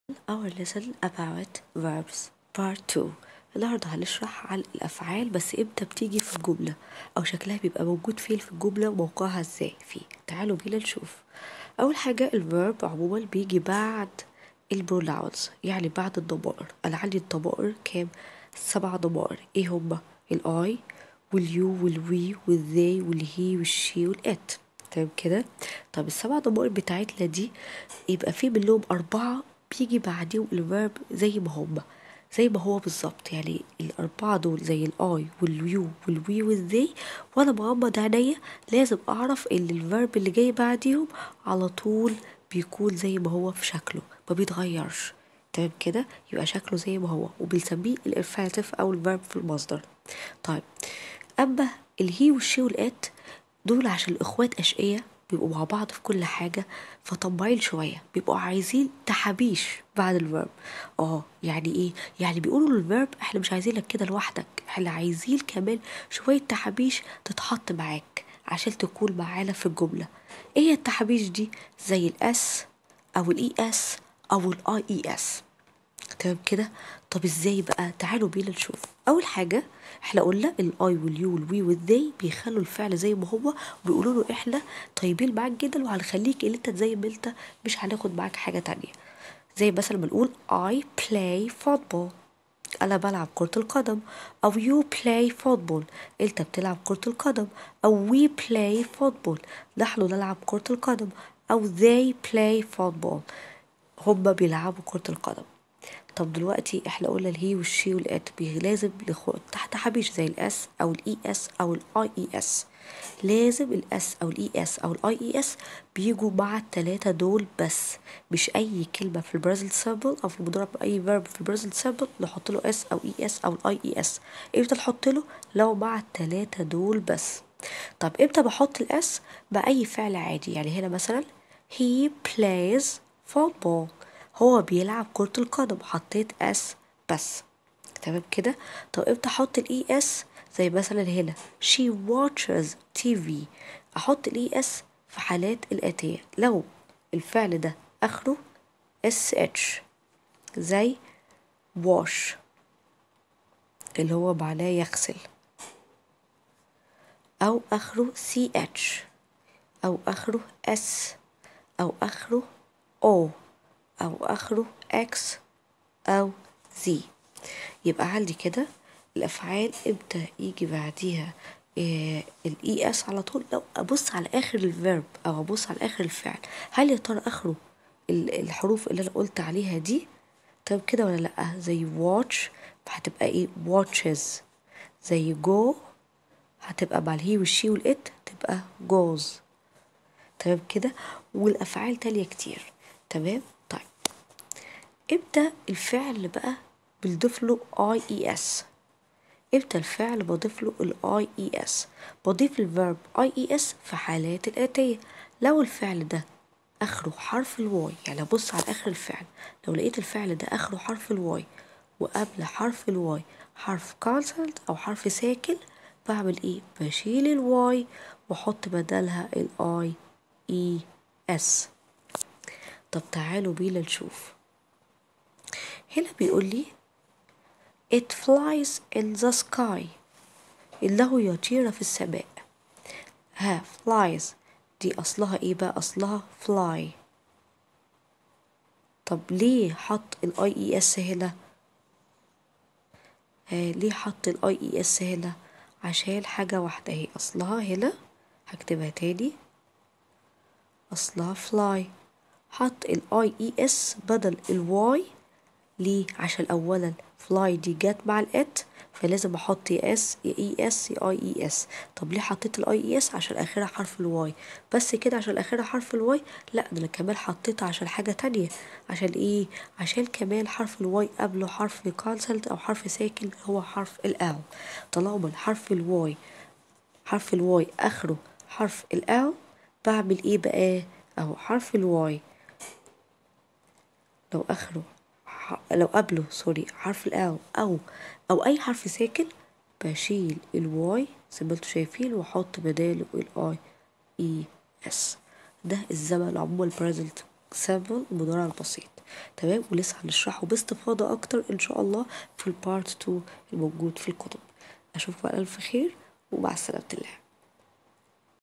our lesson about verbs part 2 النهاردة هنشرح عن الأفعال بس امتى بتيجي في الجملة أو شكلها بيبقى موجود فين في الجملة وموقعها ازاي فيه تعالوا بينا نشوف أول حاجة الفيرب عموما بيجي بعد البروناونز يعني بعد الضمائر أنا عندي الضمائر كام سبع ضمائر ايه هما الآي واليو والوي والذي والهي والشي والات تمام كده طب السبع ضمائر بتاعتنا دي يبقى في منهم أربعة بيجي بعديهم الفيرب زي ما هما زي ما هو بالظبط يعني الأربعة دول زي الآي واليو والوي والذي وأنا مغمض عينيا لازم أعرف إن الفيرب اللي جاي بعديهم على طول بيكون زي ما هو في شكله ما بيتغيرش تمام كده يبقى شكله زي ما هو وبنسميه الانفاتيف أو الفيرب في المصدر طيب أما الهي والشي والآت دول عشان الإخوات أشقية بيبقوا مع بعض في كل حاجة فطماعين شوية بيبقوا عايزين تحابيش بعد الفيرب اه يعني ايه يعني بيقولوا للفيرب احنا مش عايزينك كده لوحدك احنا عايزين كمان شوية تحابيش تتحط معاك عشان تكون معانا في الجملة ايه هي التحابيش دي زي الاس او الاي اس او الاي اي اس تمام كده طب ازاي بقى تعالوا بينا نشوف اول حاجه احنا قلنا الاي واليو والوي والذي بيخلوا الفعل زي ما هو وبيقولوا له احنا طيبين معاك جدا وهنخليك اللي انت زي ما انت مش هناخد معاك حاجه تانية زي مثلا بنقول I play football انا بلعب كرة القدم او you play football انت بتلعب كرة القدم او we play football نحن نلعب كرة القدم او they play football هما بيلعبوا كرة القدم طب دلوقتي احنا قلنا الهي والشي والات لازم تحت حبيش زي الاس او الاي اس او الاي اي اس لازم الاس او الاي اس او الاي اي اس بيجوا مع التلاتة دول بس مش اي كلمة في البريزنت سامبل او في المضارع اي فيرب في البريزنت سامبل نحط له اس او اي اس او الاي اي اس امتى نحط له لو مع التلاتة دول بس طب امتى بحط الاس باي فعل عادي يعني هنا مثلا he plays football هو بيلعب كرة القدم حطيت اس بس تمام كده طب امتى احط الاي اس زي مثلا هنا she watches TV احط الاي اس في حالات الاتية لو الفعل ده اخره اس اتش زي wash اللي هو معناه يغسل او اخره سي اتش او اخره اس او اخره او أو آخره X أو Z يبقى عندي كده الأفعال امتى يجي بعديها إيه الاي اس على طول لو ابص على اخر الفيرب او ابص على اخر الفعل هل يا ترى اخره الحروف اللي انا قلت عليها دي طيب كده ولا لا زي watch هتبقى ايه watches زي go هتبقى مع الهي والشي والات تبقى goes تمام كده والافعال تانية كتير تمام طيب امتى الفعل بقى بنضيف له اي اي اس امتى الفعل بضيف له الاي اي اس بضيف الفيرب اي اي اس في حالات الاتيه لو الفعل ده اخره حرف الواي يعني ابص على اخر الفعل لو لقيت الفعل ده اخره حرف الواي وقبل حرف الواي حرف كونسونت او حرف ساكن بعمل ايه بشيل الواي واحط بدلها الاي اي اس طب تعالوا بينا نشوف هنا بيقول لي it flies in the sky إنه يطير في السماء ها flies دي أصلها إيه بقى أصلها fly طب ليه حط الاي اي اس هنا ها ليه حط الاي اي اس هنا عشان حاجة واحدة اهي أصلها هنا هكتبها تاني أصلها fly حط الاي اي اس بدل الواي ليه عشان اولا فلاي دي جت مع الات فلازم احط يا اس يا اي اس يا اي اي اس طب ليه حطيت الاي اي اس عشان اخرها حرف الواي بس كده عشان اخرها حرف الواي لا ده انا كمان حطيتها عشان حاجه تانية عشان ايه عشان كمان حرف الواي قبله حرف كونسلت او حرف ساكن هو حرف الاو طالما حرف الواي حرف الواي اخره حرف الاو بعمل ايه بقى اهو حرف الواي لو اخره لو قبله سوري حرف الاو او او اي حرف ساكن بشيل الواي زي ما انتوا شايفين واحط بداله الاي اي اس ده الزمن عموما البريزنت سامبل المضارع البسيط تمام ولسه هنشرحه باستفاضة أكتر إن شاء الله في البارت 2 الموجود في الكتب أشوفكم على ألف خير ومع سلامة الله